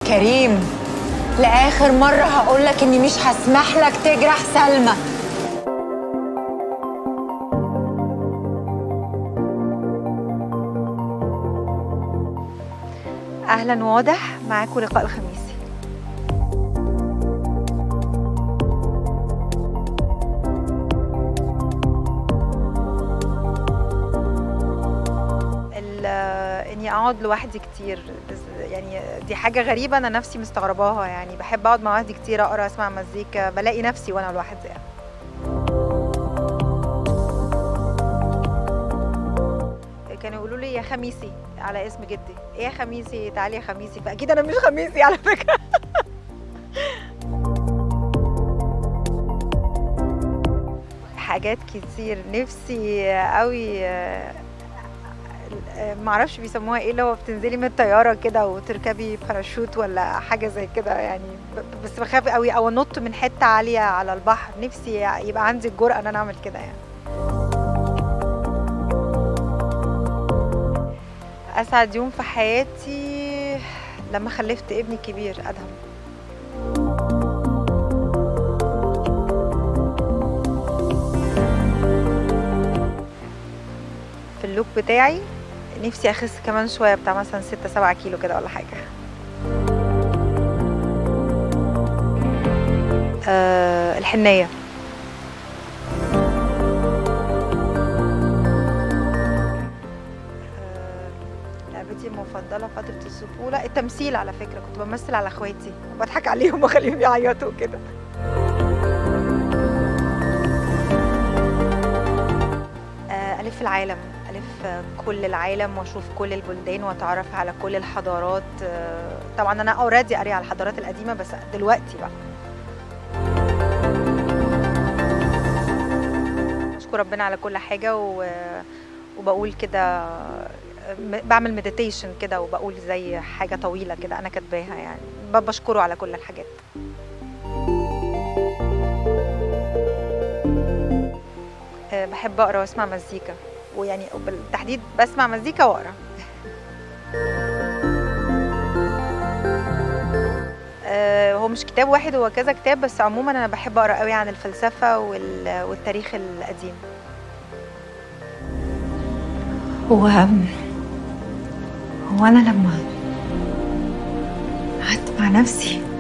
كريم لآخر مرة هقولك إني مش هسمح لك تجرح سلمى اهلا واضح معاكم لقاء الخميسي ال- اني اقعد لوحدي كتير بس- يعني دي حاجه غريبه انا نفسي مستغرباها يعني بحب اقعد مع لوحدي كتير اقرا اسمع مزيكا بلاقي نفسي وانا لوحدي يعني. كانوا يقولوا لي يا خميسي على اسم جدي ايه يا خميسي تعالي يا خميسي فاكيد انا مش خميسي على فكره حاجات كتير نفسي قوي آه، آه، معرفش بيسموها ايه اللي هو بتنزلي من الطياره كده وتركبي باراشوت ولا حاجه زي كده يعني ب- بس بخاف قوي او انط من حته عاليه على البحر نفسي يبقى عندي الجرأه ان انا اعمل كده يعني اسعد يوم في حياتي لما خلفت ابني الكبير ادهم في اللوك بتاعي نفسي اخس كمان شويه بتاع مثلا 6 7 كيلو كده ولا حاجه أه الحنيه آه، لعبتي المفضلة فترة الطفولة التمثيل على فكرة كنت بمثل على اخواتي وبضحك عليهم واخليهم يعيطوا كده آه، ألف العالم ألف آه، كل العالم وأشوف كل البلدان وأتعرف على كل الحضارات آه، طبعا أنا أوريدي قارية على الحضارات القديمة بس دلوقتي بقى أشكر ربنا على كل حاجة و... وبقول كده م- بعمل مديتيشن كده وبقول زي حاجة طويلة كده أنا كاتباها يعني ب- بشكره على كل الحاجات آه، بحب أقرأ وأسمع مزيكا ويعني بالتحديد بسمع مزيكا وأقرأ آه، هو مش كتاب واحد هو كذا كتاب بس عموما أنا بحب أقرأ قوي عن الفلسفة وال- والتاريخ القديم هو هو أنا لما قعدت مع نفسي